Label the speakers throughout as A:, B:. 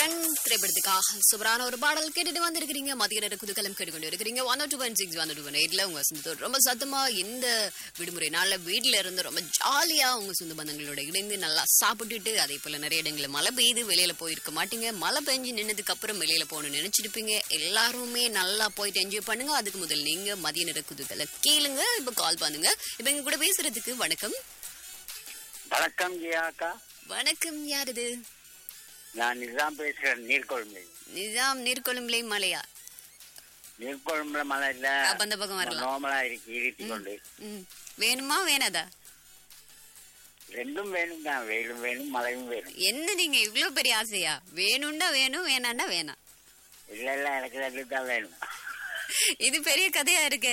A: Run திரைப்படத்துக்காக சூப்பரான ஒரு பாடல் கேட்டுட்டு வந்திருக்கிறீங்க மதிய நேர குதுகலம் கேட்டுக்கொண்டு இருக்கிறீங்க one two one six one two one எயிட்ல உங்க சொந்த ரொம்ப சத்தமா இந்த விடுமுறை நாள்ல வீட்டுல இருந்து ரொம்ப ஜாலியா உங்க சொந்த பந்தங்களோட இணைந்து நல்லா சாப்பிட்டுட்டு அதே போல நிறைய இடங்களில் மழை பெய்யுது வெளியில போயிருக்க மாட்டீங்க மழை பெஞ்சு நின்னதுக்கு அப்புறம் வெளியில போகணும்னு நினைச்சிருப்பீங்க எல்லாருமே நல்லா போயிட்டு என்ஜாய் பண்ணுங்க அதுக்கு முதல் நீங்க மதிய நேர குதுகலம் கேளுங்க இப்ப கால் பண்ணுங்க இப்ப எங்க கூட பேசுறதுக்கு வணக்கம்
B: வணக்கம் ஜியாக்கா
A: வணக்கம் யார் இது
B: நான் நிசாம் பேசுறேன் நீர்கொழும்பு
A: நிஜாம் நீர்கொழும்புலை மலையா
B: நீர்கொழும்புல மழை இல்ல
A: அப்ப அந்த பக்கம் வரலாம்.
B: நோமலா இருக்கு இருட்டி கொண்டு
A: ம் வேணுமா வேணாதா
B: ரெண்டும் வேணும் தான் வெயிலும் வேணும் மழையும் வேணும்
A: என்ன நீங்க இவ்ளோ பெரிய ஆசையா வேணும்டா வேணும் வேணாண்டா வேணாம்
B: இல்ல இல்ல எனக்கு ரெண்டு தான் வேணும்
A: இது பெரிய கதையா இருக்கு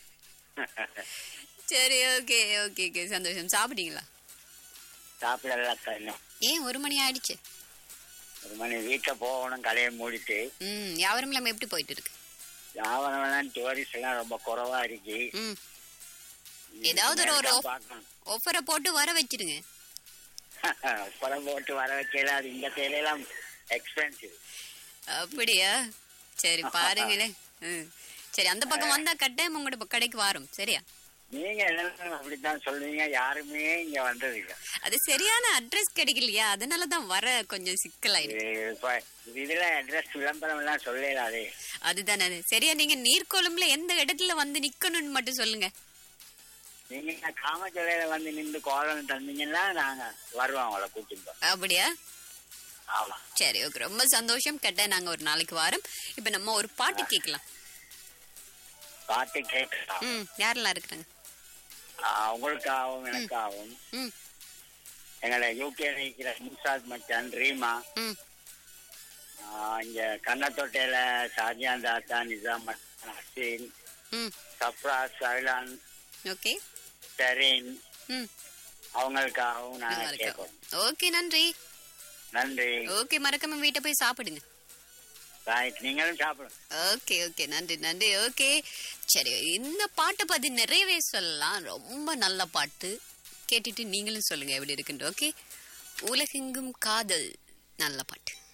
A: சரி ஓகே ஓகே ஓகே சந்தோஷம் சாப்பிட்டீங்களா
B: சாப்பிடலாம் இன்னும்
A: ஏன் ஒரு மணி ஆயிடுச்சு
B: ஒரு மணி வீட்டுல போகணும் கடையை மூடிட்டு
A: ம் யாவரும் இல்லாம எப்படி போயிட்டு இருக்கு
B: யாவனம் டூரிஸ்ட் எல்லாம் ரொம்ப குறைவா இருக்கு
A: ம் ஏதாவது ஒரு- ஒரு
B: நேரா பார்க்கணும்.
A: ஒஃபரை போட்டு வர வச்சிருங்க
B: படம் போட்டு வர வைக்கல அது இந்த தேவையெல்லாம் எக்ஸ்பென்சிவ்
A: அப்படியா சரி பாருங்களேன் ம் சரி அந்த பக்கம் வந்தா கட்டாயம் உங்களோட கடைக்கு வரும் சரியா
B: நீங்க எல்லாரும் அப்படித்தான் சொல்லுவீங்க யாருமே இங்க வந்தது இல்ல
A: அது சரியான அட்ரஸ் கிடைக்கலையா அதனால தான் வர கொஞ்சம் சிக்கலாயிருக்கு
B: இது இப்ப இதுல அட்ரஸ் விளம்பரம் எல்லாம் சொல்லலாதே
A: அதுதானே அது. சரியா நீங்க நீர்கொழும்புல எந்த இடத்துல வந்து நிக்கணும்னு மட்டும் சொல்லுங்க
B: நீங்க காமச்சோலையில வந்து நின்று கோலம் தந்தீங்கன்னா நாங்க வருவோம் அவங்கள கூட்டிட்டு
A: அப்படியா
B: ஆமா
A: சரி ஓகே ரொம்ப சந்தோஷம் கேட்ட நாங்க ஒரு நாளைக்கு வாரம் இப்ப நம்ம ஒரு பாட்டு கேட்கலாம்
B: பாட்டு கேட்கலாம்
A: ம் யாரெல்லாம் இருக்கிறாங்க
B: ஆஹ் உங்களுக்காகவும் எனக்காகவும்
A: ம்
B: எங்களை யூகே நிற்கிற முசாத் மச்சான் ரீமா
A: ம்
B: ஆஹ் இங்க கண்ணத்தொட்டையில ஷாஜியான் தாத்தா நிசாம் மச்சான் ஹசீன்
A: ம்
B: சப்ரா சைலான்
A: ஓகே
B: சரீன்
A: ம்
B: அவங்களுக்காகவும் நாங்க கேட்போம்
A: ஓகே நன்றி
B: நன்றி
A: ஓகே மறக்காம வீட்டை போய் சாப்பிடுங்க
B: ரைட் நீங்களும் சாப்பிடுங்க
A: ஓகே ஓகே நன்றி நன்றி ஓகே சரி இந்த பாட்டை பத்தி நிறையவே சொல்லலாம் ரொம்ப நல்ல பாட்டு கேட்டுட்டு நீங்களும் சொல்லுங்க எப்படி இருக்குன்னு ஓகே உலகெங்கும் காதல் நல்ல பாட்டு